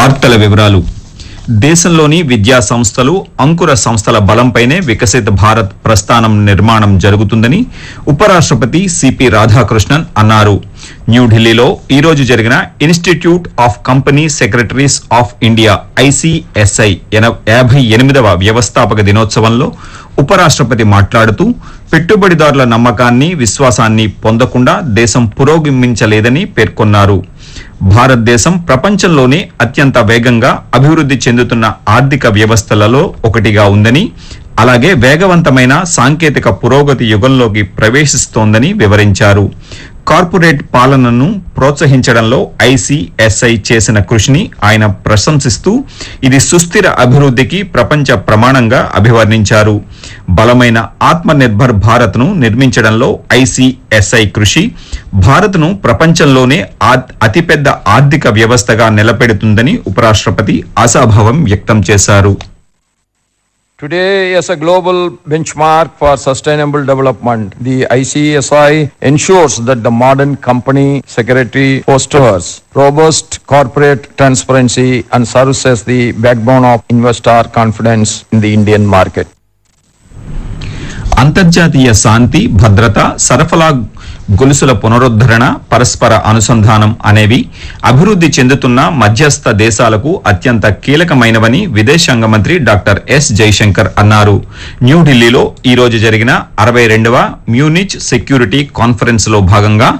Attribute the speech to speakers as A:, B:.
A: వార్తల వివరాలు దేశంలోని విద్యా సంస్థలు అంకుర సంస్థల బలంపైనే వికసిత భారత్ ప్రస్థానం నిర్మాణం జరుగుతుందని ఉపరాష్ట్రపతి సిపి రాధాకృష్ణన్ అన్నారు న్యూఢిల్లీలో ఈ రోజు జరిగిన institute of company secretaries of India ICSI యాభై ఎనిమిదవ వ్యవస్థాపక దినోత్సవంలో ఉపరాష్ట్రపతి మాట్లాడుతూ పెట్టుబడిదారుల నమ్మకాన్ని విశ్వాసాన్ని పొందకుండా దేశం పురోగమించలేదని పేర్కొన్నారు భారతదేశం ప్రపంచంలోనే అత్యంత వేగంగా అభివృద్ధి చెందుతున్న ఆర్థిక వ్యవస్థలలో ఒకటిగా ఉందని అలాగే వేగవంతమైన సాంకేతిక పురోగతి యుగంలోకి ప్రవేశిస్తోందని వివరించారు కార్పొరేట్ పాలనను ప్రోత్సహించడంలో ఐసిఎస్ఐ చేసిన కృషిని ఆయన ప్రశంసిస్తూ ఇది సుస్థిర అభివృద్ధికి ప్రపంచ ప్రమాణంగా అభివర్ణించారు బలమైన ఆత్మనిర్భర్ భారత్ ను నిర్మించడంలో ఐసిఎస్ఐ కృషి భారత్ను ప్రపంచంలోనే ఆ- అతిపెద్ద ఆర్థిక వ్యవస్థగా నిలబెడుతుందని ఉపరాష్ట్రపతి ఆశాభావం వ్యక్తం చేశారు
B: Today, as a global benchmark for sustainable development, the ICSI ensures that the modern company secretary fosters robust corporate transparency and serves as the backbone of investor confidence in the Indian market.
A: అంతర్జాతీయ శాంతి భద్రత సరఫరా గొలుసుల పునరుద్ధరణ పరస్పర అనుసంధానం అనేవి అభివృద్ధి చెందుతున్న మధ్యస్థ దేశాలకు అత్యంత కీలకమైనవని విదేశాంగ మంత్రి డాక్టర్ ఎస్ జైశంకర్ అన్నారు న్యూఢిల్లీలో ఈ రోజు జరిగిన అరవై రెండవ మ్యూనిచ్ సెక్యూరిటీ కాన్ఫరెన్స్ లో భాగంగా